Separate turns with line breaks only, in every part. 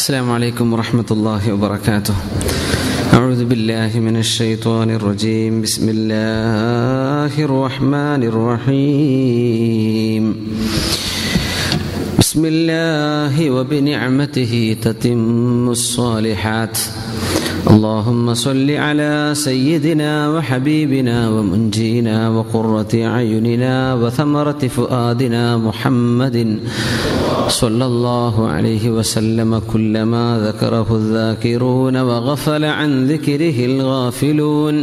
السلام عليكم ورحمة الله وبركاته أعوذ بالله من الشيطان الرجيم بسم الله الرحمن الرحيم بسم الله وبنعمته تتم الصالحات اللهم صل على سيدنا وحبيبنا ومنجينا وقرة أعيننا وثمرة فؤادنا محمد صلى الله عليه وسلم كلما ذكره الذاكرون وغفل عن ذكره الغافلون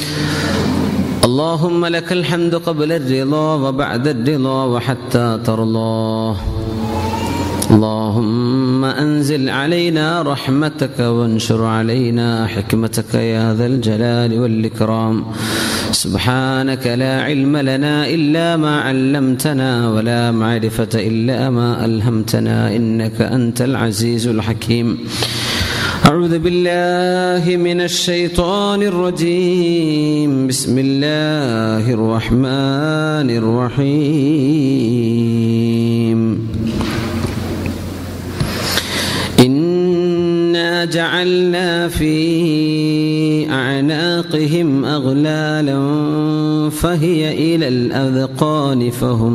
اللهم لك الحمد قبل الرضا وبعد الرضا وحتى ترضاه اللهم انزل علينا رحمتك وانشر علينا حكمتك يا ذا الجلال والاكرام سبحانك لا علم لنا الا ما علمتنا ولا معرفه الا ما الهمتنا انك انت العزيز الحكيم أعوذ بالله من الشيطان الرجيم بسم الله الرحمن الرحيم إنا جعلنا في أعناقهم أغلالا فهي إلى الأذقان فهم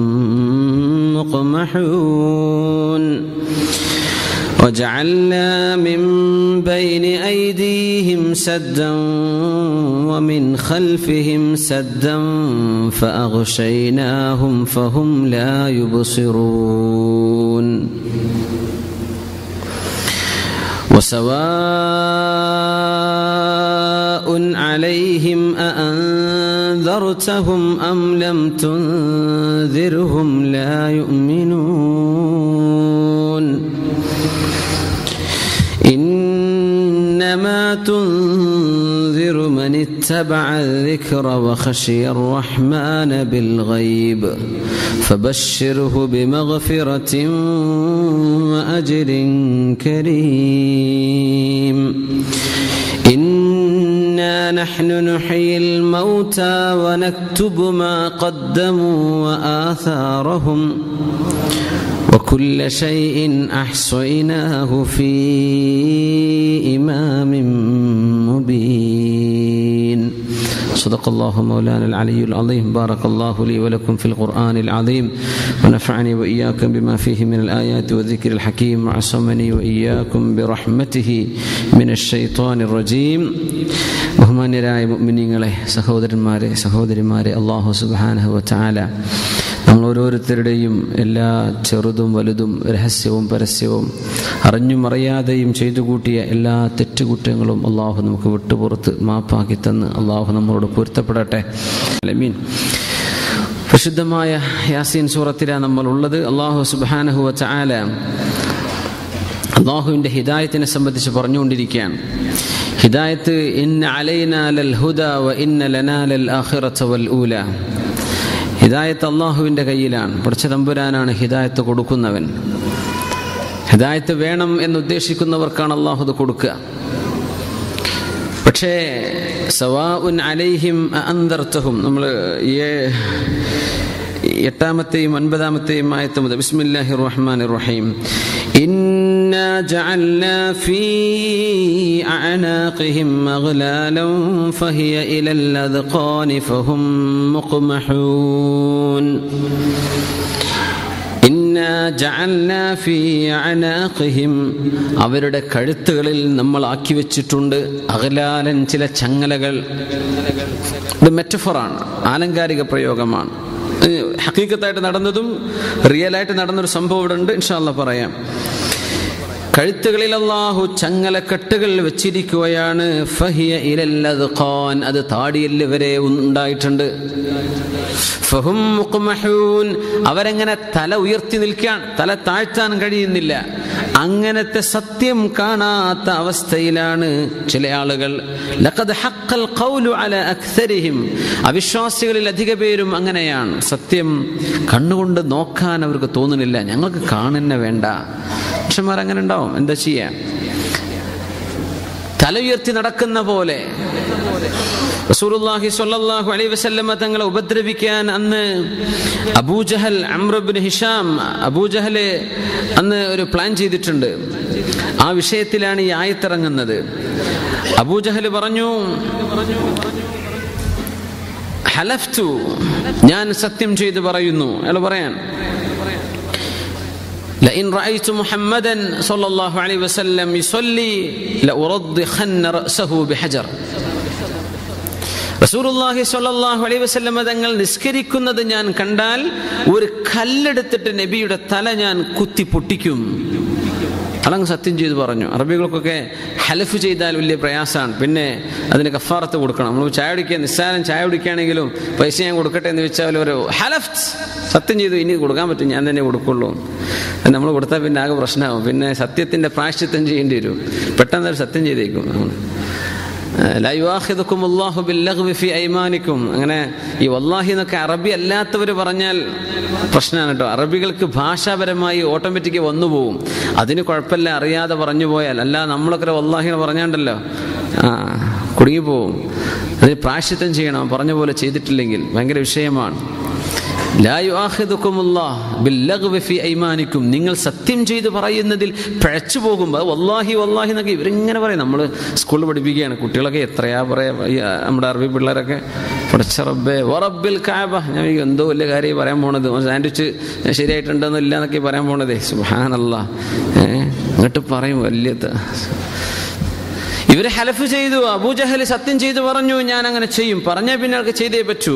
مقمحون وجعلنا من بين أيديهم سدا ومن خلفهم سدا فأغشيناهم فهم لا يبصرون وسواء عليهم أأنذرتهم أم لم تنذرهم لا يؤمنون إنما تنذر من اتبع الذكر وخشي الرحمن بالغيب فبشره بمغفرة وأجر كريم إنا نحن نحيي الموتى ونكتب ما قدموا وآثارهم وكل شيء احصيناه في امام مبين صدق الله مولانا العلي العظيم بارك الله لي ولكم في القران العظيم ونفعني واياكم بما فيه من الايات والذكر الحكيم وعصمني واياكم برحمته من الشيطان الرجيم ബഹുമാന്യരായ മുഅ്മിനീങ്ങളെ സഹോദരന്മാരെ സഹോദരിമാരെ അള്ളാഹു സുബ്ഹാനഹു വതആല നമ്മൾ ഓരോരുത്തരുടെയും എല്ലാ ചെറുതും വലുതും രഹസ്യവും പരസ്യവും അറിഞ്ഞും അറിയാതെയും ചെയ്തു കൂട്ടിയ എല്ലാ തെറ്റുകുറ്റങ്ങളും അള്ളാഹു നമുക്ക് വിട്ടുപുറത്ത് മാപ്പാക്കി തന്ന് അള്ളാഹു നമ്മളോട് പൊരുത്തപ്പെടട്ടെ അലമീൻ പ്രസിദ്ധമായ യാസീൻ സൂറത്തിലാണ് നമ്മൾ ഉള്ളത് അള്ളാഹു സുബാനഹുവ ചാല അള്ളാഹുവിൻ്റെ ഹിദായത്തിനെ സംബന്ധിച്ച് പറഞ്ഞുകൊണ്ടിരിക്കുകയാണ് ഹിദായത്ത് ഇന്ന അലൈന ലൽ ഹുദ വ ഇന്ന ലനാ ലൽ ആഖിറത വൽ ഊല ഹിദായത്ത് അള്ളാഹുവിൻ്റെ കയ്യിലാണ് പഠിച്ച തമ്പുരാനാണ് ഹിദായത്ത് കൊടുക്കുന്നവൻ ഹിദായത്ത് വേണം എന്നുദ്ദേശിക്കുന്നവർക്കാണ് അള്ളാഹു അത് കൊടുക്കുക പക്ഷേ സവാ ഉൻ അലൈഹിം അന്തർത്ഥവും നമ്മൾ എട്ടാമത്തെയും ഒൻപതാമത്തെയും ആയത്ത് മുതൽ ബിസ്മില്ലാഹി റഹ്മാൻ റഹീം إنا جعلنا في أعناقهم أغلالا فهي إلى الأذقان فهم مقمحون അവരുടെ കഴുത്തുകളിൽ നമ്മൾ ആക്കി വെച്ചിട്ടുണ്ട് അകലാലൻ ചില ചങ്ങലകൾ ഇത് മെറ്റഫറാണ് ആലങ്കാരിക പ്രയോഗമാണ് ഹക്കീക്കത്തായിട്ട് നടന്നതും റിയലായിട്ട് നടന്നൊരു സംഭവം ഇവിടെ ഉണ്ട് ഇൻഷാല്ല പറയാം കഴുത്തുകളിൽ അള്ളാഹു ചങ്ങലക്കെട്ടുകൾ വെച്ചിരിക്കുകയാണ് ഫഹിയ ഇലല്ലത് ഖാൻ അത് താടിയല് വരെ ഉണ്ടായിട്ടുണ്ട് ഫഹും മുഖ്മഹൂൻ അവരെങ്ങനെ തല ഉയർത്തി നിൽക്കാൻ തല താഴ്ത്താൻ കഴിയുന്നില്ല അങ്ങനത്തെ സത്യം കാണാത്ത അവസ്ഥയിലാണ് ചില ആളുകൾ ലഖദ് ഹഖൽ ഖൗലു അല അക്സരിഹിം അവിശ്വാസികളിൽ അധിക പേരും അങ്ങനെയാണ് സത്യം കണ്ണുകൊണ്ട് നോക്കാൻ അവർക്ക് തോന്നുന്നില്ല ഞങ്ങൾക്ക് കാണുന്ന വേണ്ട മനുഷ്യന്മാർ അങ്ങനെ ഉണ്ടാവും എന്താ ചെയ്യാ തല ഉയർത്തി നടക്കുന്ന പോലെ റസൂലുള്ളാഹി സ്വല്ലല്ലാഹു അലൈഹി വസല്ലമ തങ്ങളെ ഉപദ്രവിക്കാൻ അന്ന് അബൂജഹൽ അമ്രബിൻ ഹിഷാം അബൂജഹല് അന്ന് ഒരു പ്ലാൻ ചെയ്തിട്ടുണ്ട് ആ വിഷയത്തിലാണ് ഈ ആയത്തിറങ്ങുന്നത് അബൂജഹൽ പറഞ്ഞു ഹലഫ്തു ഞാൻ സത്യം ചെയ്ത് പറയുന്നു അയാൾ പറയാൻ لئن رأيت محمدا صلى الله عليه وسلم يصلي لأرضخن رأسه بحجر റസൂറുല്ലാഹി സ്വല്ലല്ലാഹു അലൈഹി വസല്ലമ തങ്ങൾ നിസ്കരിക്കുന്നത് ഞാൻ കണ്ടാൽ ഒരു കല്ലെടുത്തിട്ട് നബിയുടെ തല ഞാൻ കുത്തി പൊട്ടിക്കും അതങ്ങ് സത്യം ചെയ്ത് പറഞ്ഞു അറബികൾക്കൊക്കെ ഹലഫ് ചെയ്താൽ വലിയ പ്രയാസമാണ് പിന്നെ അതിന് കഫാറത്ത് കൊടുക്കണം നമ്മൾ ചായ കുടിക്കുക നിസ്സാരം ചായ കുടിക്കുകയാണെങ്കിലും പൈസ ഞാൻ കൊടുക്കട്ടെ എന്ന് വെച്ചാൽ ഒരു ഹലഫ് സത്യം ചെയ്തു ഇനി കൊടുക്കാൻ പറ്റും ഞാൻ തന്നെ കൊടുക്കുള്ളൂ നമ്മൾ കൊടുത്താൽ പിന്നെ ആകെ പ്രശ്നമാകും പിന്നെ സത്യത്തിന്റെ പ്രായശ്ചിത്തം ചെയ്യേണ്ടി വരും പെട്ടെന്ന് ഒരു സത്യം ചെയ്തേക്കും ഐമാനിക്കും അങ്ങനെ ഈ വല്ലാഹി എന്നൊക്കെ അറബി അല്ലാത്തവർ പറഞ്ഞാൽ പ്രശ്നമാണ് കേട്ടോ അറബികൾക്ക് ഭാഷാപരമായി ഓട്ടോമാറ്റിക് വന്നു പോകും അതിന് കുഴപ്പമില്ല അറിയാതെ പറഞ്ഞു പോയാൽ അല്ല നമ്മളൊക്കെ വല്ലാഹി എന്ന് പറഞ്ഞാണ്ടല്ലോ ആ കുടുങ്ങിപ്പോവും അതിന് പ്രാശ്ചിത്തം ചെയ്യണം പറഞ്ഞ പോലെ ചെയ്തിട്ടില്ലെങ്കിൽ ഭയങ്കര വിഷയമാണ് ഐമാനിക്കും നിങ്ങൾ സത്യം ചെയ്ത് പറയുന്നതിൽ പിഴച്ചു പോകുമ്പോൾ വല്ലാഹി വല്ലാഹി എന്നൊക്കെ ഇവരിങ്ങനെ പറയും നമ്മൾ സ്കൂളിൽ പഠിപ്പിക്കുകയാണ് കുട്ടികളൊക്കെ എത്രയാ പറയാ നമ്മുടെ അറബി പിള്ളേരൊക്കെ പഠിച്ച റബ്ബേ വറബിൽ കാബ ഞാൻ എന്തോ വലിയ കാര്യം പറയാൻ പോണത് സാൻഡ്വിച്ച് ശരിയായിട്ടുണ്ടെന്നോ ഇല്ല എന്നൊക്കെ പറയാൻ പോണതേ സുഹാനല്ല ഏഹ് എന്നിട്ട് പറയും വലിയ ഇവര് ഹലഫ് ചെയ്തു അബൂജഹൽ സത്യം ചെയ്തു പറഞ്ഞു ഞാൻ അങ്ങനെ ചെയ്യും പറഞ്ഞ പിന്നെ അവർക്ക് ചെയ്തേ പറ്റൂ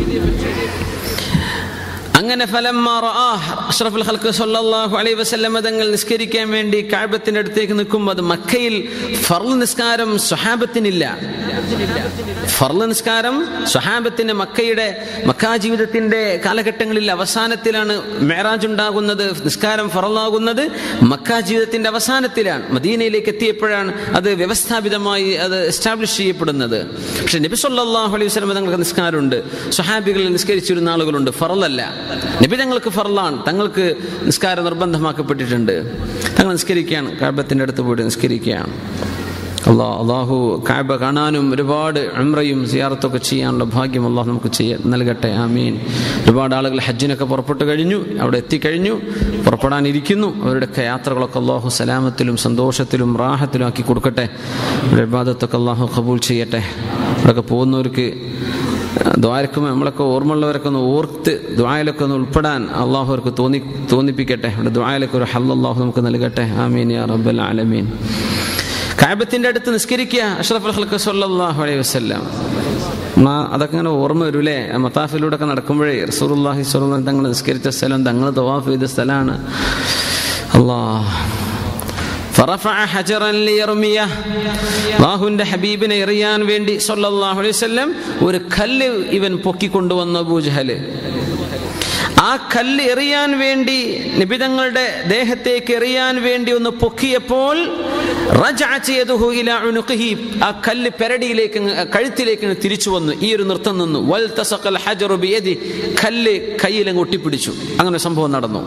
അങ്ങനെ അഷ്റഫുൽ ഖൽക്ക് സല്ലല്ലാഹു അലൈഹി വസല്ലമ തങ്ങൾ നിസ്കരിക്കാൻ വേണ്ടി കാഴ്ബത്തിന്റെ അടുത്തേക്ക് നിൽക്കുമ്പോൾ അത് മക്കയിൽ ഫർൾ നിസ്കാരം സ്വഹാബത്തിനില്ല ഫർൾ നിസ്കാരം സ്വഹാബത്തിന് മക്കയുടെ മക്കാ ജീവിതത്തിന്റെ കാലഘട്ടങ്ങളിൽ അവസാനത്തിലാണ് മേറാജ് ഉണ്ടാകുന്നത് നിസ്കാരം ഫറലാകുന്നത് മക്കാ ജീവിതത്തിന്റെ അവസാനത്തിലാണ് മദീനയിലേക്ക് എത്തിയപ്പോഴാണ് അത് വ്യവസ്ഥാപിതമായി അത് എസ്റ്റാബ്ലിഷ് ചെയ്യപ്പെടുന്നത് പക്ഷെ നബി സല്ലല്ലാഹു അലൈഹി വസല്ലമ തങ്ങൾക്ക് നിസ്കാരമുണ്ട് സ്വഹാബികളിൽ നിസ്കരിച്ചിരുന്ന ആളുകളുണ്ട് ഫറലല്ല നബി തങ്ങൾക്ക് ഫറലാണ് തങ്ങൾക്ക് നിസ്കാരം നിർബന്ധമാക്കപ്പെട്ടിട്ടുണ്ട് തങ്ങൾ നിസ്കരിക്കുകയാണ് കാബത്തിന്റെ അടുത്ത് പോയിട്ട് നിസ്കരിക്കുകയാണ് അള്ളാഹ് അള്ളാഹു കാബ കാണാനും ഒരുപാട് അമ്രയും സിയാറത്തൊക്കെ ചെയ്യാനുള്ള ഭാഗ്യം അള്ളാഹു നമുക്ക് ചെയ്യ നൽകട്ടെ ആമീൻ ഒരുപാട് ആളുകൾ ഹജ്ജിനൊക്കെ പുറപ്പെട്ടു കഴിഞ്ഞു അവിടെ എത്തിക്കഴിഞ്ഞു പുറപ്പെടാനിരിക്കുന്നു അവരുടെയൊക്കെ യാത്രകളൊക്കെ അള്ളാഹു സലാമത്തിലും സന്തോഷത്തിലും റാഹത്തിലും ആക്കി കൊടുക്കട്ടെ അവരുടെ ബാധത്തൊക്കെ അള്ളാഹു കബൂൽ ചെയ്യട്ടെ അവിടെയൊക്കെ പോകുന്നവർക്ക് ദ്വാരക്കും നമ്മളൊക്കെ ഓർമ്മയുള്ളവരൊക്കെ ഒന്ന് ഓർത്ത് ദ്വായലൊക്കെ ഒന്ന് ഉൾപ്പെടാൻ അള്ളാഹു അവർക്ക് തോന്നി തോന്നിപ്പിക്കട്ടെ അവിടെ ദ്വായലൊക്കെ ഒരു ഹല്ല അള്ളാഹു നമുക്ക് നൽകട്ടെ ആമീൻ യാ റബ്ബൽ ആലമീൻ കാബത്തിന്റെ അടുത്ത് നിസ്കരിക്കുക അഷ്റഫ് അൽഹൽക്ക് സല്ലല്ലാഹു അലൈഹി വസല്ലം അതൊക്കെ ഇങ്ങനെ ഓർമ്മ വരൂലേ മത്താഫിലൂടെ ഒക്കെ നടക്കുമ്പോഴേ റസൂറുല്ലാഹി സ്വലം തങ്ങൾ നിസ്കരിച്ച സ്ഥലം തങ്ങൾ തവാഫ് ചെയ്ത സ്ഥലമാണ് അള്ളാഹ് ബാഹുവിന്റെ ഹബീബിനെ എറിയാൻ വേണ്ടി സല്ലല്ലാഹു അലൈഹി വസല്ലം ഒരു കല്ല് ഇവൻ പൊക്കിക്കൊണ്ടുവന്നു അബൂജഹല് ആ കല്ല് എറിയാൻ വേണ്ടി നിബിതങ്ങളുടെ ദേഹത്തേക്ക് എറിയാൻ വേണ്ടി ഒന്ന് പൊക്കിയപ്പോൾ ആ കല്ല് പെരടിയിലേക്ക് കഴുത്തിലേക്ക് തിരിച്ചു വന്നു ഈ ഒരു നൃത്തം നിന്നു വൽ തസഖൽ ഹജറു ബിയദി കല്ല് കയ്യിലങ്ങ് ഒട്ടിപ്പിടിച്ചു അങ്ങനെ സംഭവം നടന്നു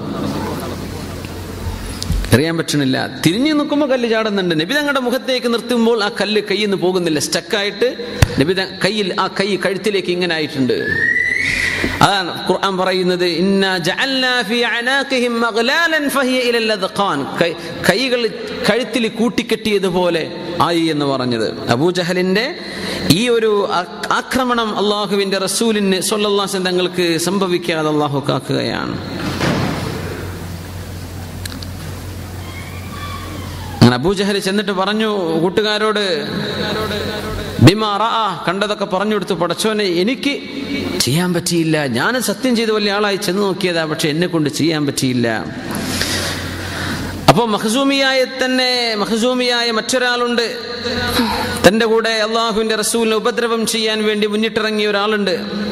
എറിയാൻ പറ്റണില്ല തിരിഞ്ഞു നിൽക്കുമ്പോൾ കല്ല് ചാടുന്നുണ്ട് നബി തങ്ങളുടെ മുഖത്തേക്ക് നിർത്തുമ്പോൾ ആ കല്ല് കയ്യിൽ നിന്ന് പോകുന്നില്ല സ്റ്റക്കായിട്ട് നബി കയ്യിൽ ആ കൈ കഴുത്തിലേക്ക് ഇങ്ങനെ ആയിട്ടുണ്ട് അതാണ് ഖുർആൻ പറയുന്നത് കൈകൾ കഴുത്തിൽ കൂട്ടിക്കെട്ടിയതുപോലെ ആയി എന്ന് പറഞ്ഞത് അബൂജഹലിന്റെ ഈ ഒരു ആക്രമണം അള്ളാഹുവിന്റെ റസൂലിന് സൊല്ലാസൻ തങ്ങൾക്ക് സംഭവിക്കാതെ അള്ളാഹു കാക്കുകയാണ് അങ്ങനെ അബൂജഹൽ ചെന്നിട്ട് പറഞ്ഞു കൂട്ടുകാരോട് കണ്ടതൊക്കെ പറഞ്ഞു കൊടുത്തു പടച്ചോനെ എനിക്ക് ചെയ്യാൻ പറ്റിയില്ല ഞാൻ സത്യം ചെയ്ത വലിയ ആളായി ചെന്ന് നോക്കിയതാ പക്ഷെ എന്നെ കൊണ്ട് ചെയ്യാൻ പറ്റിയില്ല അപ്പൊ മഹസൂമിയായ തന്നെ മഹസൂമിയായ മറ്റൊരാളുണ്ട് തന്റെ കൂടെ അള്ളാഹുവിന്റെ റസൂലിനെ ഉപദ്രവം ചെയ്യാൻ വേണ്ടി മുന്നിട്ടിറങ്ങിയ ഒരാളുണ്ട്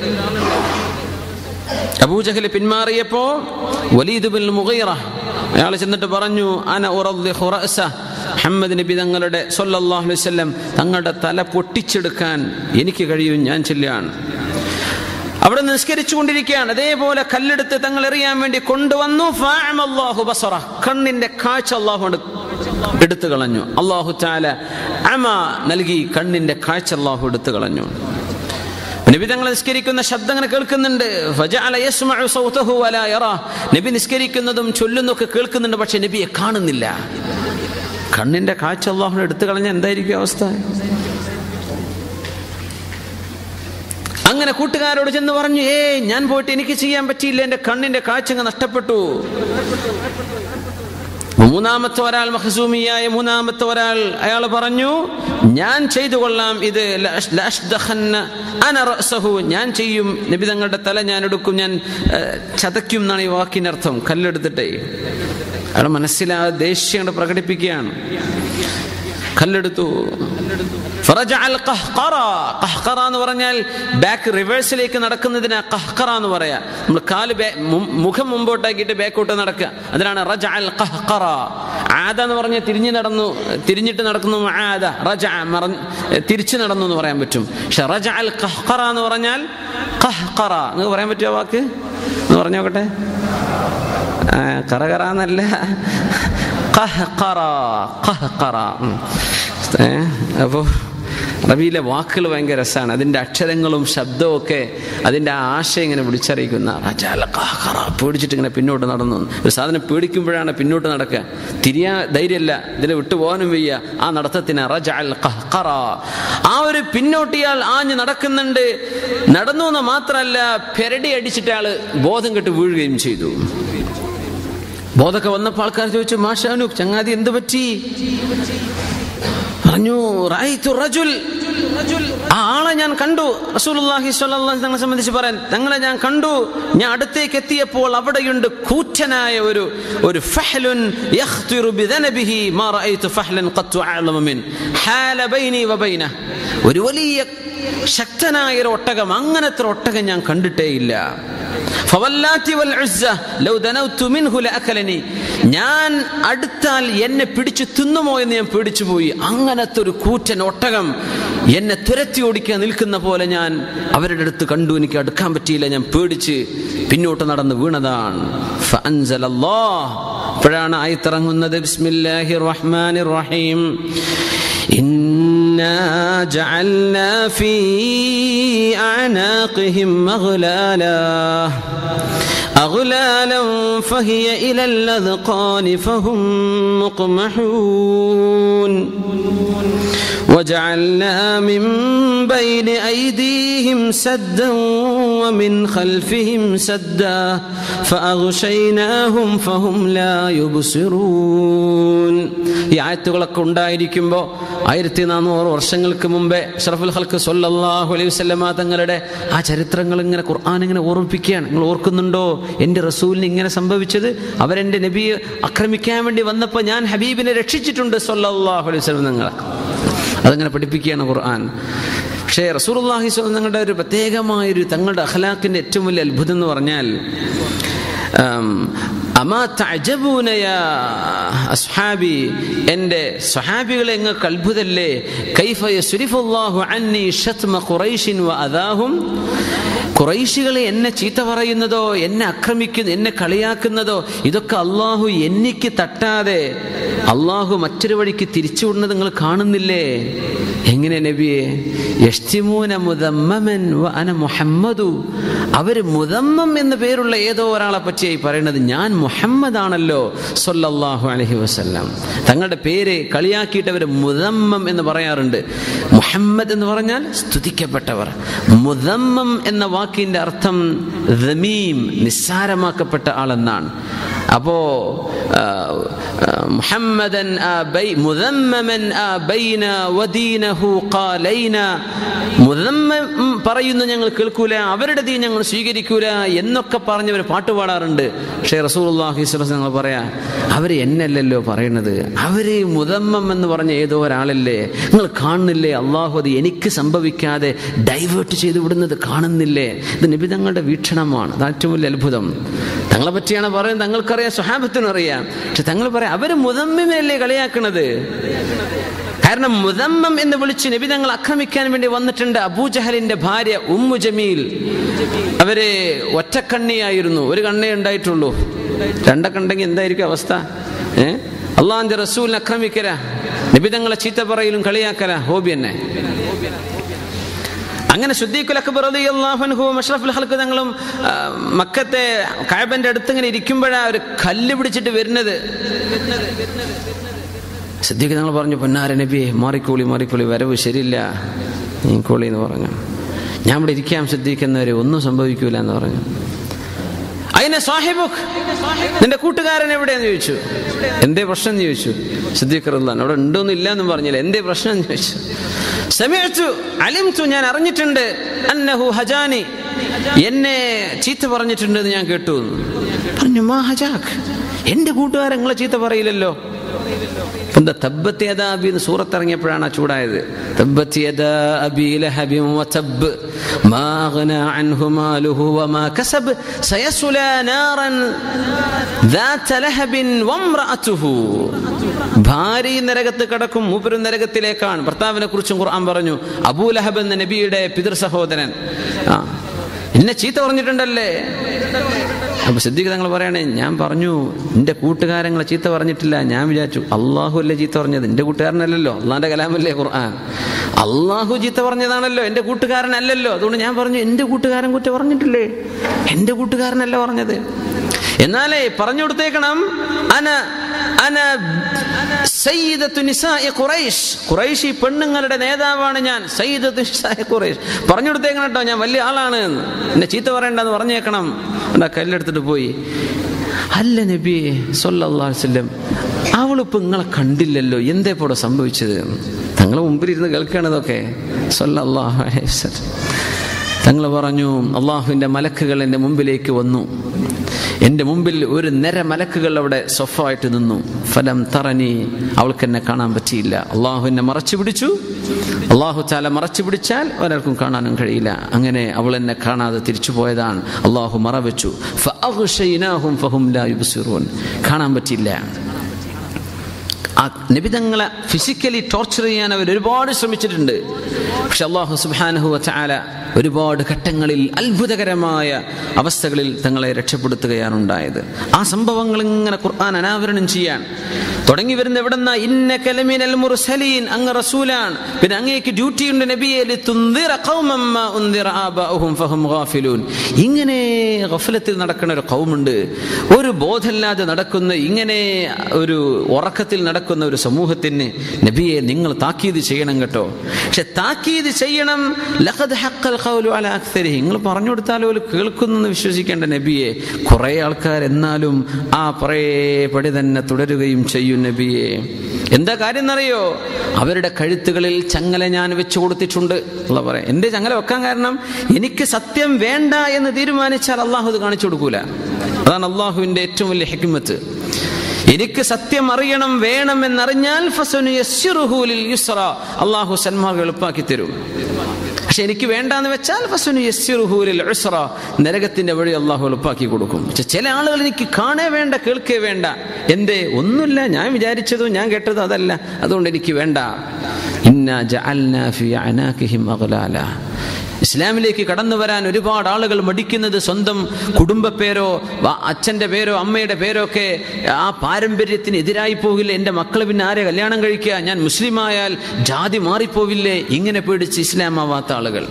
അബൂജഹൽ പിന്മാറിയപ്പോ വലീദ് ബിൻ മുഗീറ അയാൾ ചെന്നിട്ട് പറഞ്ഞു അന മുഹമ്മദ് നബി തങ്ങളുടെ സൊല്ലാഹു അലൈഹി വസല്ലം തങ്ങളുടെ തല പൊട്ടിച്ചെടുക്കാൻ എനിക്ക് കഴിയും ഞാൻ ചെല്ലുകയാണ് അവിടെ നിസ്കരിച്ചുകൊണ്ടിരിക്കുകയാണ് അതേപോലെ കല്ലെടുത്ത് തങ്ങൾ എറിയാൻ വേണ്ടി കൊണ്ടുവന്നു ബസറ കണ്ണിന്റെ കാഴ്ച അള്ളാഹു കൊണ്ട് എടുത്തു കളഞ്ഞു അള്ളാഹു ചാല അമ നൽകി കണ്ണിന്റെ കാഴ്ച അള്ളാഹു എടുത്തു കളഞ്ഞു നബി തങ്ങൾ നിസ്കരിക്കുന്ന ശബ്ദം അങ്ങനെ കേൾക്കുന്നുണ്ട് ഫജഅല യസ്മഉ സൗതഹു വലാ യറാ നബി നിസ്കരിക്കുന്നതും ചൊല്ലുന്നൊക്കെ കേൾക്കുന്നുണ്ട് പക്ഷെ നബിയെ കാണുന്നില്ല കണ്ണിന്റെ കാഴ്ച അള്ളാഹു എടുത്തു കളഞ്ഞ എന്തായിരിക്കും അവസ്ഥ അങ്ങനെ കൂട്ടുകാരോട് ചെന്ന് പറഞ്ഞു ഏ ഞാൻ പോയിട്ട് എനിക്ക് ചെയ്യാൻ പറ്റിയില്ല എന്റെ കണ്ണിന്റെ കാഴ്ച അങ്ങ് നഷ്ടപ്പെട്ടു മൂന്നാമത്തെ ഒരാൾ മഹസൂമിയായ മൂന്നാമത്തെ ഒരാൾ അയാൾ പറഞ്ഞു ഞാൻ ചെയ്തു കൊള്ളാം ഇത് ലഅഷ്- ലഅഷ്ദഖന്ന അന റഅസഹു. ഞാൻ ചെയ്യും നബി തങ്ങളുടെ തല ഞാൻ എടുക്കും ഞാൻ ഏഹ്, ചതയ്ക്കും എന്നാണ് ഈ വാക്കിനർത്ഥം കല്ലെടുത്തിട്ടേ അയാൾ മനസ്സിലാ ദേഷ്യം അങ്ങട് പ്രകടിപ്പിക്കുകയാണ് കല്ലെടുത്തു ഫറജഅ അൽ ഖഹ്ഖറ. ഖഹ്ഖറ എന്ന് പറഞ്ഞാൽ ബാക്ക് റിവേഴ്സിലേക്ക് നടക്കുന്നതിന് ഖഹ്ഖറ എന്ന് പറയാ നമ്മൾ കാല് ബേ- മു- മുഖം മുമ്പോട്ടാക്കിയിട്ട് ബാക്കോട്ട് നടക്കുക അതിനാണ് റജ അൽ ഖഹ്ഖറ ആദ എന്ന് പറഞ്ഞാൽ തിരിഞ്ഞു നടന്നു തിരിഞ്ഞിട്ട് നടക്കുന്നു ആദ റജ മറഞ്ഞ് തിരിച്ചു നടന്നു എന്ന് പറയാൻ പറ്റും പക്ഷെ റജ അൽ ഖഹ്ഖറ എന്ന് പറഞ്ഞാൽ ഖഹ്ഖറ നിങ്ങൾക്ക് പറയാൻ പറ്റുമോ വാക്ക് എന്ന് പറഞ്ഞു നോക്കട്ടെ ആ, കറകറ എന്നല്ല ഖഹ്ഖറ ഖഹ്ഖറ ഉം. ഏ, അപ്പോ റബിയിലെ വാക്കുകൾ ഭയങ്കര രസമാണ് അതിന്റെ അക്ഷരങ്ങളും ശബ്ദവും ഒക്കെ അതിന്റെ ആ ആശയം ഇങ്ങനെ വിളിച്ചറിയിക്കുന്ന റജാല ഖഹ്ഖറ. പേടിച്ചിട്ട് ഇങ്ങനെ പിന്നോട്ട് നടന്നു ഒരു സാധനം പേടിക്കുമ്പോഴാണ് പിന്നോട്ട് നടക്കുക തിരിയാ ധൈര്യമല്ല ഇതിൽ വിട്ടുപോകാനും വയ്യ ആ നടത്തത്തിന് റജഅൽ ഖഹ്ഖറ. ആ ഒരു പിന്നോട്ടിയാൾ ആഞ്ഞ് നടക്കുന്നുണ്ട് നടന്നു എന്ന് മാത്രമല്ല പെരടി അടിച്ചിട്ട് ആള് ബോധം കെട്ട് വീഴുകയും ചെയ്തു ബോധമൊക്കെ വന്നപ്പോൾ ആൾക്കാർ ചോദിച്ചു മാഷാനു ചങ്ങാതി എന്ത് പറ്റി പറഞ്ഞു "റഅയ്തു റജുൽ ആ ആളെ ഞാൻ കണ്ടു റസൂലുള്ളാഹി സ്വല്ലല്ലാഹു അലൈഹി തങ്ങളെ സംബന്ധിച്ച് പറയാൻ തങ്ങളെ ഞാൻ കണ്ടു ഞാൻ അടുത്തേക്ക് എത്തിയപ്പോൾ അവിടെയുണ്ട് കൂറ്റനായ ഒരു ഒരു ഫഹ്ലുൻ യഖ്തിറു ബിദനബിഹി മാ റഅയ്തു ഫഹ്ലൻ ഖത്തു അഅലമ മിൻ ഹാല ബൈനി വബൈന ഒരു വലിയ ശക്തനായ ഒരു ഒട്ടകം അങ്ങനത്തെ ഒരു ഒട്ടകം ഞാൻ കണ്ടിട്ടേയില്ല ഫവല്ലാത്തി വൽ ഉസ്സ ലൗ ദനൗതു മിൻഹു ലഅകലനി ഞാൻ അടുത്താൽ എന്നെ പിടിച്ചു തിന്നുമോ എന്ന് ഞാൻ പേടിച്ചു പോയി അങ്ങനത്തെ ഒരു കൂറ്റൻ ഒട്ടകം എന്നെ തുരത്തി ഓടിക്കാൻ നിൽക്കുന്ന പോലെ ഞാൻ അവരുടെ അടുത്ത് കണ്ടു എനിക്ക് അടുക്കാൻ പറ്റിയില്ല ഞാൻ പേടിച്ച് പിന്നോട്ട് നടന്ന് വീണതാണ് ഫഅൻസലല്ലാഹ് അപ്പോഴാണ് ആയിത്തിറങ്ങുന്നത് ബിസ്മില്ലാഹിർ റഹ്മാനിർ റഹീം إنا جعلنا في أعناقهم أغلالا أغلالا فهي إلى الأذقان فهم مقمحون وجعلنا من بين أيديهم سدا ومن خلفهم سدا فأغشيناهم فهم لا يبصرون ഈ ആയത്തുകളൊക്കെ ഉണ്ടായിരിക്കുമ്പോൾ ആയിരത്തി നാനൂറ് വർഷങ്ങൾക്ക് മുമ്പേ ഷറഫുൽ ഹൽക്ക് സൊല്ലാഹു അലൈഹി വസല്ലമ തങ്ങളുടെ ആ ചരിത്രങ്ങൾ ഇങ്ങനെ ഖുർആൻ ഇങ്ങനെ ഓർമ്മിപ്പിക്കുകയാണ് നിങ്ങൾ ഓർക്കുന്നുണ്ടോ എൻ്റെ റസൂലിന് ഇങ്ങനെ സംഭവിച്ചത് അവരെൻ്റെ നബിയെ ആക്രമിക്കാൻ വേണ്ടി വന്നപ്പോൾ ഞാൻ ഹബീബിനെ രക്ഷിച്ചിട്ടുണ്ട് സൊല്ലാഹു അലൈഹി വസല്ലം നിങ്ങൾ അതങ്ങനെ പഠിപ്പിക്കുകയാണ് ഖുർആൻ പക്ഷേ റസൂർല്ലാഹി തങ്ങളുടെ ഒരു പ്രത്യേകമായൊരു തങ്ങളുടെ അഖലാഖിന്റെ ഏറ്റവും വലിയ അത്ഭുതം എന്ന് പറഞ്ഞാൽ ആം, അമാ തഅജബൂന യാ അസ്ഹാബി എൻ്റെ സ്വഹാബികളെ നിങ്ങൾക്ക് അത്ഭുതല്ലേ കൈഫ യസ്രിഫുല്ലാഹു അന്നി ശത്മ ഖുറൈശിൻ വ അദാഹും കുറൈശികളെ എന്നെ ചീത്ത പറയുന്നതോ എന്നെ ആക്രമിക്കുന്ന എന്നെ കളിയാക്കുന്നതോ ഇതൊക്കെ അള്ളാഹു എന്നിക്ക് തട്ടാതെ അള്ളാഹു മറ്റൊരു വഴിക്ക് തിരിച്ചുവിടുന്നത് നിങ്ങൾ കാണുന്നില്ലേ എങ്ങനെ നബിയെ യഷ്തിമൂന മുദമ്മമൻ വ അന മുഹമ്മദു അവര് മുദമ്മം എന്ന പേരുള്ള ഏതോ ഒരാളെ പറ്റിയായി പറയുന്നത് ഞാൻ മുഹമ്മദ് ആണല്ലോ സൊല്ലാഹു അലഹി വസ്ല്ലാം തങ്ങളുടെ പേര് കളിയാക്കിയിട്ട് അവർ മുദമ്മം എന്ന് പറയാറുണ്ട് മുഹമ്മദ് എന്ന് പറഞ്ഞാൽ സ്തുതിക്കപ്പെട്ടവർ മുദമ്മം എന്ന വാക്കിന്റെ അർത്ഥം ദമീം നിസ്സാരമാക്കപ്പെട്ട ആളെന്നാണ് അപ്പോ ആ, ആ, മുഹമ്മദൻ ആ ബൈ മുദമ്മമൻ ആ ബൈന വദീനഹു ഖാലൈന മുദമ്മം പറയുന്നു ഞങ്ങൾ കേൾക്കൂല അവരുടെ ദീൻ ഞങ്ങൾ സ്വീകരിക്കൂല എന്നൊക്കെ പറഞ്ഞവർ പാട്ട് പാടാറുണ്ട് പക്ഷേ റസൂലുള്ളാഹി സ്വല്ലല്ലാഹു അലൈഹി വസല്ലം ഞങ്ങൾ പറയാ അവര് എന്നല്ലല്ലോ പറയണത് അവര് മുദമ്മം എന്ന് പറഞ്ഞ ഏതോ ഒരാളല്ലേ നിങ്ങൾ കാണുന്നില്ലേ അള്ളാഹു അത് എനിക്ക് സംഭവിക്കാതെ ഡൈവേർട്ട് ചെയ്തു വിടുന്നത് കാണുന്നില്ലേ ഇത് നബി തങ്ങളുടെ വീക്ഷണമാണ് അത് ഏറ്റവും വലിയ അത്ഭുതം തങ്ങളെ പറ്റിയാണ് പറയുന്നത് തങ്ങൾക്കറിയാം സ്വഹാബത്തിനും അറിയാം പക്ഷെ തങ്ങൾ പറയാം അവര് മുദമ്മിമല്ലേ കളിയാക്കണത് കാരണം മുദമ്മം എന്ന് വിളിച്ച് നബി തങ്ങൾ ആക്രമിക്കാൻ വേണ്ടി വന്നിട്ടുണ്ട് അബൂജഹലിന്റെ ഭാര്യ ഉമ്മു ജമീൽ അവര് ഒറ്റക്കണ്ണിയായിരുന്നു ഒരു കണ്ണേ ഉണ്ടായിട്ടുള്ളൂ രണ്ടൊക്കെ ഉണ്ടെങ്കിൽ എന്തായിരിക്കും അവസ്ഥ ഏ അള്ളാഹിന്റെ റസൂലിനെ ആക്രമിക്കല നിബിതങ്ങളെ ചീത്ത പറയലും കളിയാക്കല ഹോബി തന്നെ അങ്ങനെ സുദ്ദീഖുൽ അക്ബർ അള്ളാഹുൻഹുവും അഷ്റഫുൽ ഹൽക്ക് തങ്ങളും ആ, മക്കത്തെ കായബന്റെ അടുത്ത് ഇങ്ങനെ ഇരിക്കുമ്പോഴാ ഒരു കല്ല് പിടിച്ചിട്ട് വരുന്നത് സിദ്ദീഖ് തങ്ങൾ പറഞ്ഞു പൊന്നാര നബി മാറിക്കോളി മാറിക്കോളി വരവ് ശരിയില്ല നീക്കോളി എന്ന് പറഞ്ഞു ഞാൻ ഇവിടെ ഇരിക്കാം സിദ്ദീഖ് എന്നവരെ ഒന്നും സംഭവിക്കൂല എന്ന് പറഞ്ഞു അതിനെ സാഹിബുക്ക് നിന്റെ കൂട്ടുകാരൻ എവിടെയെന്ന് ചോദിച്ചു എന്തേ പ്രശ്നം എന്ന് ചോദിച്ചു സിദ്ദീഖ് റഹ്ലാൻ അവിടെ ഉണ്ടോന്നും ഇല്ല എന്നും പറഞ്ഞില്ല എന്തേ പ്രശ്നം എന്ന് ചോദിച്ചു സമയത്തു അലിംതു ഞാൻ അറിഞ്ഞിട്ടുണ്ട് അന്നഹു ഹജാനി എന്നെ ചീത്ത പറഞ്ഞിട്ടുണ്ട് എന്ന് ഞാൻ കേട്ടു എന്ന്. പറഞ്ഞു മാ ഹജാക്ക് എന്റെ കൂട്ടുകാരൻ നിങ്ങളെ ചീത്ത പറയില്ലല്ലോ എന്താ തബ്ബത്ത് യദാ അബി എന്ന് സൂറത്ത് ഇറങ്ങിയപ്പോഴാണ് ആ ചൂടായത് തബ്ബത്ത് യദാ അബി ലഹബിൻ വതബ്ബ് മാ അഗ്നാ അൻഹു മാലുഹു വമാ കസബ് സയസ്ലാ നാറൻ ذات ലഹബ വംറഅതുഹു ഭാര്യ നരകത്ത് കടക്കും മൂപ്പരും നരകത്തിലേക്കാണ് ഭർത്താവിനെ കുറിച്ചും ഖുർആൻ പറഞ്ഞു അബൂലഹബ് എന്ന നബിയുടെ പിതൃ സഹോദരൻ ആ എന്നെ ചീത്ത പറഞ്ഞിട്ടുണ്ടല്ലേ അപ്പൊ സിദ്ദീഖ് തങ്ങൾ പറയണേ ഞാൻ പറഞ്ഞു എന്റെ കൂട്ടുകാരങ്ങളെ ചീത്ത പറഞ്ഞിട്ടില്ല ഞാൻ വിചാരിച്ചു അള്ളാഹു അല്ലേ ചീത്ത പറഞ്ഞത് എന്റെ കൂട്ടുകാരനല്ലല്ലോ അള്ളാന്റെ കലാമല്ലേ ഖുർആൻ അള്ളാഹു ചീത്ത പറഞ്ഞതാണല്ലോ എന്റെ കൂട്ടുകാരനല്ലല്ലോ അതുകൊണ്ട് ഞാൻ പറഞ്ഞു എന്റെ കൂട്ടുകാരൻ കുറ്റം പറഞ്ഞിട്ടില്ലേ എന്റെ കൂട്ടുകാരനല്ല പറഞ്ഞത് എന്നാലേ പറഞ്ഞു കൊടുത്തേക്കണം അന അന സയ്യിദത്തു നിസാഇ ഖുറൈശ് ഖുറൈശ് ഈ പെണ്ണുങ്ങളുടെ നേതാവാണ് ഞാൻ സയ്യിദത്തു നിസാഇ ഖുറൈശ് പറഞ്ഞു കൊടുത്തേക്കണം കേട്ടോ ഞാൻ വലിയ ആളാണ് എന്ന് എന്നെ ചീത്ത പറയണ്ടെന്ന് പറഞ്ഞേക്കണം എന്താ കല്ലെടുത്തിട്ട് പോയി അല്ല നബി സല്ലല്ലാഹു അലൈഹി വസല്ലം അവളിപ്പോ നിങ്ങളെ കണ്ടില്ലല്ലോ എന്തേ ഇപ്പോൾ സംഭവിച്ചത് തങ്ങളെ മുമ്പിലിരുന്ന് കേൾക്കുകയാണ് ഇതൊക്കെ സല്ലല്ലാഹു അലൈഹി വസല്ലം തങ്ങൾ പറഞ്ഞു അള്ളാഹുവിൻ്റെ മലക്കുകൾ എൻ്റെ മുമ്പിലേക്ക് വന്നു എൻ്റെ മുമ്പിൽ ഒരു നിര മലക്കുകൾ അവിടെ സൊഫായിട്ട് നിന്നു ഫലം തറനി അവൾക്ക് എന്നെ കാണാൻ പറ്റിയില്ല അള്ളാഹു എന്നെ മറച്ചു പിടിച്ചു അള്ളാഹു ചാല മറച്ചു പിടിച്ചാൽ ഒരാൾക്കും കാണാനും കഴിയില്ല അങ്ങനെ അവൾ എന്നെ കാണാതെ തിരിച്ചു പോയതാണ് അള്ളാഹു മറവെച്ചു ഫഅഗ്ശൈനാഹും ഫഹും ലാ യുബ്സിറൂൻ കാണാൻ പറ്റിയില്ല ആ നിബിതങ്ങളെ ഫിസിക്കലി ടോർച്ചർ ചെയ്യാൻ അവർ ഒരുപാട് ശ്രമിച്ചിട്ടുണ്ട് പക്ഷെ അള്ളാഹു സുബാനഹു ചാല ഒരുപാട് ഘട്ടങ്ങളിൽ അത്ഭുതകരമായ അവസ്ഥകളിൽ തങ്ങളെ രക്ഷപ്പെടുത്തുകയാണ് ഉണ്ടായത് ആ സംഭവങ്ങൾ ഇങ്ങനെ ഖുർആൻ അനാവരണം ചെയ്യാൻ തുടങ്ങി വരുന്ന എവിടെന്ന ഇന്ന കലമിനൽ മുർസലീൻ അങ്ങ് റസൂലാണ് പിന്നെ അങ്ങേക്ക് ഡ്യൂട്ടി ഉണ്ട് നബിയെ ലിതുൻദിറ ഖൗമൻ മാ ഉൻദിറ ആബാഉഹും ഫഹും ഗാഫിലൂൻ ഇങ്ങനെ ഗഫലത്തിൽ നടക്കുന്ന ഒരു കൗമുണ്ട് ഒരു ബോധമില്ലാതെ നടക്കുന്ന ഇങ്ങനെ ഒരു ഉറക്കത്തിൽ നടക്കുന്ന ഒരു സമൂഹത്തിന് നബിയെ നിങ്ങൾ താക്കീത് ചെയ്യണം കേട്ടോ പക്ഷെ താക്കീത് ചെയ്യണം ലഖദ് ഹഖൽ ഖൗലു അലാ അക്സരിഹി നിങ്ങൾ പറഞ്ഞു കൊടുത്താലോ കേൾക്കുന്നെന്ന് വിശ്വസിക്കേണ്ട നബിയെ കുറെ ആൾക്കാർ എന്നാലും ആ പഴയപടി തന്നെ തുടരുകയും ചെയ്യും നബിയെ എന്താ കാര്യം എന്നറിയോ അവരുടെ കഴുത്തുകളിൽ ചങ്ങല ഞാൻ വെച്ചു കൊടുത്തിട്ടുണ്ട് ഉള്ള പറയാം എന്റെ ചങ്ങല വെക്കാൻ കാരണം എനിക്ക് സത്യം വേണ്ട എന്ന് തീരുമാനിച്ചാൽ അള്ളാഹു അത് കാണിച്ചു കൊടുക്കൂല അതാണ് അള്ളാഹുവിന്റെ ഏറ്റവും വലിയ ഹെക്കിമത്ത് എനിക്ക് സത്യം അറിയണം വേണം എന്നറിഞ്ഞാൽ ഫസനു യസ്സിറുഹു ലിൽ യുസ്റ അള്ളാഹു സന്മാർഗം എളുപ്പാക്കി തരും പക്ഷെ എനിക്ക് വേണ്ടാന്ന് വെച്ചാൽ ഫസനു യസ്സിറുഹു ലിൽ ഉസ്റ നരകത്തിന്റെ വഴി അള്ളാഹു എളുപ്പാക്കി കൊടുക്കും പക്ഷെ ചില ആളുകൾ എനിക്ക് കാണേ വേണ്ട കേൾക്കേ വേണ്ട എന്തേ ഒന്നുമില്ല ഞാൻ വിചാരിച്ചതും ഞാൻ കേട്ടതും അതല്ല അതുകൊണ്ട് എനിക്ക് വേണ്ട ഇന്ന ജഅൽനാ ഫി അനാകിഹിം അഗ്ലാല ഇസ്ലാമിലേക്ക് കടന്നു വരാൻ ഒരുപാട് ആളുകൾ മടിക്കുന്നത് സ്വന്തം കുടുംബ പേരോ വ- അച്ഛന്റെ പേരോ അമ്മയുടെ പേരോ ഒക്കെ ആ പാരമ്പര്യത്തിന് എതിരായി പോകില്ലേ എൻ്റെ മക്കൾ പിന്നെ ആരെ കല്യാണം കഴിക്കുക ഞാൻ മുസ്ലിമായാൽ ജാതി മാറിപ്പോവില്ലേ ഇങ്ങനെ പേടിച്ച് ഇസ്ലാം ആവാത്ത ആളുകൾ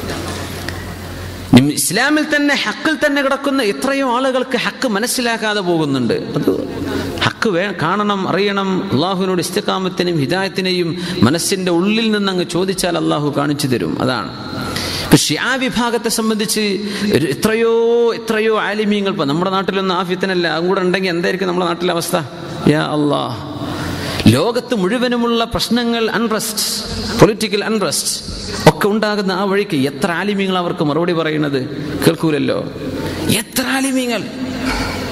ഇം- ഇസ്ലാമിൽ തന്നെ ഹക്കിൽ തന്നെ കിടക്കുന്ന എത്രയോ ആളുകൾക്ക് ഹക്ക് മനസ്സിലാക്കാതെ പോകുന്നുണ്ട് അത് ഹക്ക് വേ കാണണം അറിയണം അള്ളാഹുവിനോട് ഇസ്തക്കാമത്തിനെയും ഹിദായത്തിനെയും മനസ്സിന്റെ ഉള്ളിൽ നിന്ന് അങ്ങ് ചോദിച്ചാൽ അള്ളാഹു കാണിച്ചു തരും അതാണ് ഇപ്പൊ ഷിയാ വിഭാഗത്തെ സംബന്ധിച്ച് ഒരു എത്രയോ എത്രയോ ആലിമീങ്ങൾ ഇപ്പൊ നമ്മുടെ നാട്ടിലൊന്നും ആഫ്യത്തിനല്ല അതും കൂടെ ഉണ്ടെങ്കിൽ എന്തായിരിക്കും നമ്മുടെ നാട്ടിലെ അവസ്ഥ യാ അള്ളാഹ് ലോകത്ത് മുഴുവനുമുള്ള പ്രശ്നങ്ങൾ അൺറസ്റ്റ് പൊളിറ്റിക്കൽ അൺറസ്റ്റ് ഒക്കെ ഉണ്ടാകുന്ന ആ വഴിക്ക് എത്ര ആലിമ്യങ്ങൾ അവർക്ക് മറുപടി പറയുന്നത് കേൾക്കൂലല്ലോ എത്ര ആലിമ്യങ്ങൾ